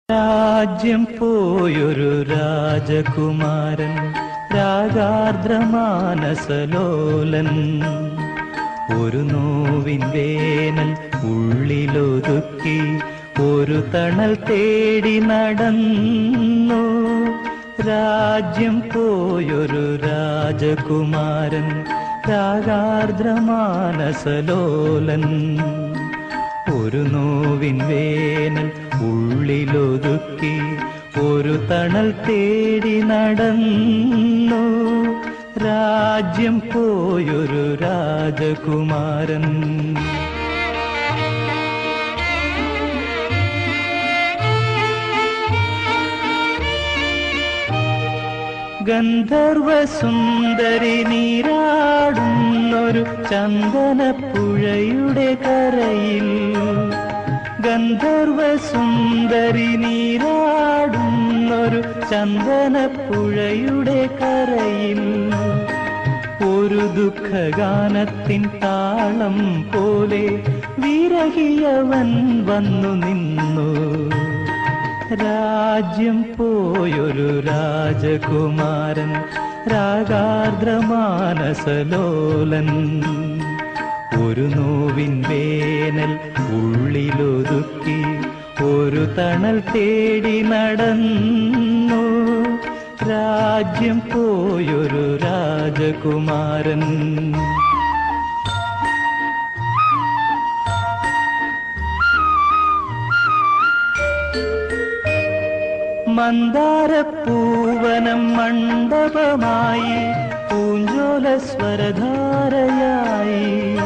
രാജ്യം പോയൊരു രാജകുമാരൻ രാഗാർദ്രമാനസലോലൻ ഒരു നോവിൻ വേനൽ ഉള്ളിലൊതുക്കി ഒരു തണൽ തേടി നടന്നു രാജ്യം പോയൊരു രാജകുമാരൻ രാഗാർദ്രമാനസലോലൻ ഒരു നോവിൻ വേനൽ ഉള്ളിലൊതുക്കി ഒരു തണൽ തേടി നടന്നു രാജ്യം പോയൊരു രാജകുമാരൻ ഗന്ധർവ സുന്ദരി നീരാടുന്നൊരു ചന്ദനപ്പുഴയുടെ കരയിൽ ഗന്ധർവ സുന്ദരി നീരാടുന്നൊരു ചന്ദനപ്പുഴയുടെ കരയിൽ ഒരു ദുഃഖഗാനത്തിൻ താളം പോലെ വിരഹിയവൻ വന്നു നിന്നു രാജ്യം പോയൊരു രാജകുമാരൻ രാഗാർദ്രമാനസലോലൻ ഒരു നോവിൻ വേനൽ ഉള്ളിലൊതുക്കി ഒരു തണൽ തേടി നടന്നു രാജ്യം പോയൊരു രാജകുമാരൻ മന്ദാരപ്പൂവനം മണ്ഡപമായി പൂഞ്ചോല സ്വരധാരയായി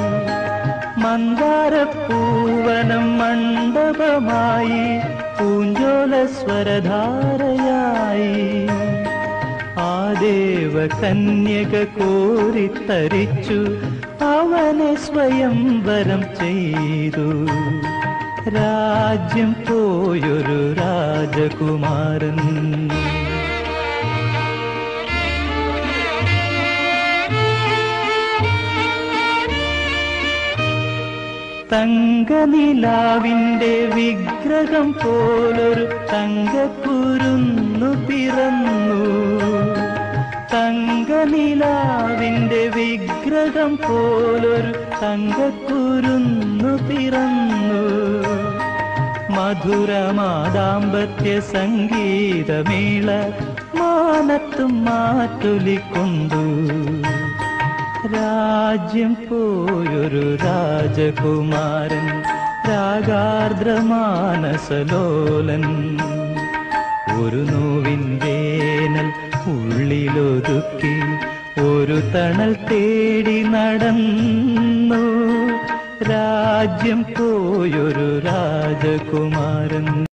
മന്ദാരപ്പൂവനം മണ്ഡപമായി പൂഞ്ചോല സ്വരധാരയായി ആ ദേവ കന്യക കോരിത്തരിച്ചു അവനെ സ്വയം വരം ചെയ്തു രാജ്യം പോയൊരു രാജകുമാരൻ തങ്കനിലാവിന്റെ വിഗ്രഹം പോലൊരു തങ്കക്കുരുന്നു പിറന്നു തങ്കനിലാവിന്റെ വിഗ്രഹം പോലൊരു തങ്കക്കുരുന്നു പിറന്നു മധുരമാദാമ്പത്യ സംഗീതമേള മാനത്തും മാറ്റൊലിക്കൊണ്ടു രാജ്യം പോയൊരു രാജകുമാരൻ രാഗാർദ്രമാനസലോലൻ ഒരു നോവിൻ വേനൽ ഉള്ളിലൊതുക്കി ഒരു തണൽ തേടി നടന്നു രാജ്യം പോയൊരു രാജകുമാരൻ